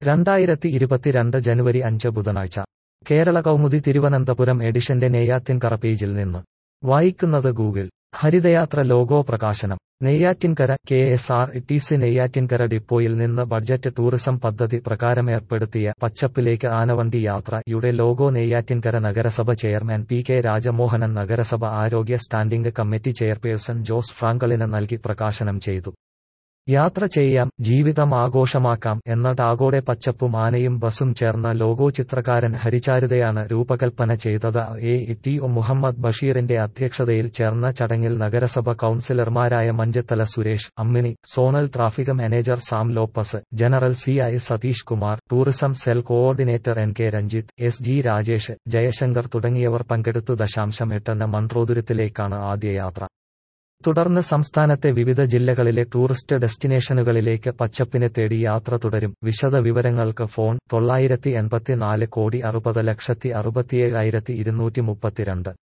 രണ്ടായിരത്തി ഇരുപത്തിരണ്ട് ജനുവരി അഞ്ച് ബുധനാഴ്ച കേരള കൗമുദി തിരുവനന്തപുരം എഡിഷന്റെ നെയ്യാറ്റിൻകറ പേജിൽ നിന്ന് വായിക്കുന്നത് ഗൂഗിൾ ഹരിതയാത്ര ലോഗോ പ്രകാശനം Neyyattinkara K S R T C Neyyattinkara ഡിപ്പോയിൽ നിന്ന് ബഡ്ജറ്റ് ടൂറിസം പദ്ധതി പ്രകാരം ഏർപ്പെടുത്തിയ പച്ചപ്പിലേക്ക് ആനവണ്ടി യാത്രയുടെ ലോഗോ നെയ്യാറ്റിൻകര നഗരസഭ ചെയർമാൻ പി കെ രാജമോഹനൻ നഗരസഭ ആരോഗ്യ സ്റ്റാൻഡിംഗ് കമ്മിറ്റി ചെയർപേഴ്സൺ ജോസ് ഫ്രാങ്കളിന് നൽകി പ്രകാശനം ചെയ്തു യാത്ര ചെയ്യാം ജീവിതം ആഘോഷമാക്കാം എന്ന ടാഗോടെ പച്ചപ്പും ആനയും ബസും ചേർന്ന ലോഗോ ചിത്രകാരൻ ഹരിചാരുതയാണ് രൂപകൽപ്പന ചെയ്തത് എ ടി ഒ മുഹമ്മദ് ബഷീറിന്റെ അധ്യക്ഷതയിൽ ചേർന്ന ചടങ്ങിൽ നഗരസഭ കൌൺസിലർമാരായ Manchathala Suresh Ammini zonal traffic manager Sam Lopez general C I Satheesh Kumar tourism cell coordinator N K Ranjith S G Rajesh Jayashankar തുടങ്ങിയവർ പങ്കെടുത്തു ദശാംശം എട്ടെന്ന മൺട്രോതുരത്തിലേക്കാണ് ആദ്യ യാത്ര തുടർന്ന് സംസ്ഥാനത്തെ വിവിധ ജില്ലകളിലെ ടൂറിസ്റ്റ് ഡെസ്റ്റിനേഷനുകളിലേക്ക് പച്ചപ്പിനെ തേടി യാത്ര തുടരും വിശദ വിവരങ്ങൾക്ക് ഫോൺ തൊള്ളായിരത്തി എൺപത്തിനാല് കോടി അറുപത് ലക്ഷത്തി അറുപത്തിയേഴായിരത്തി ഇരുന്നൂറ്റി മുപ്പത്തിരണ്ട്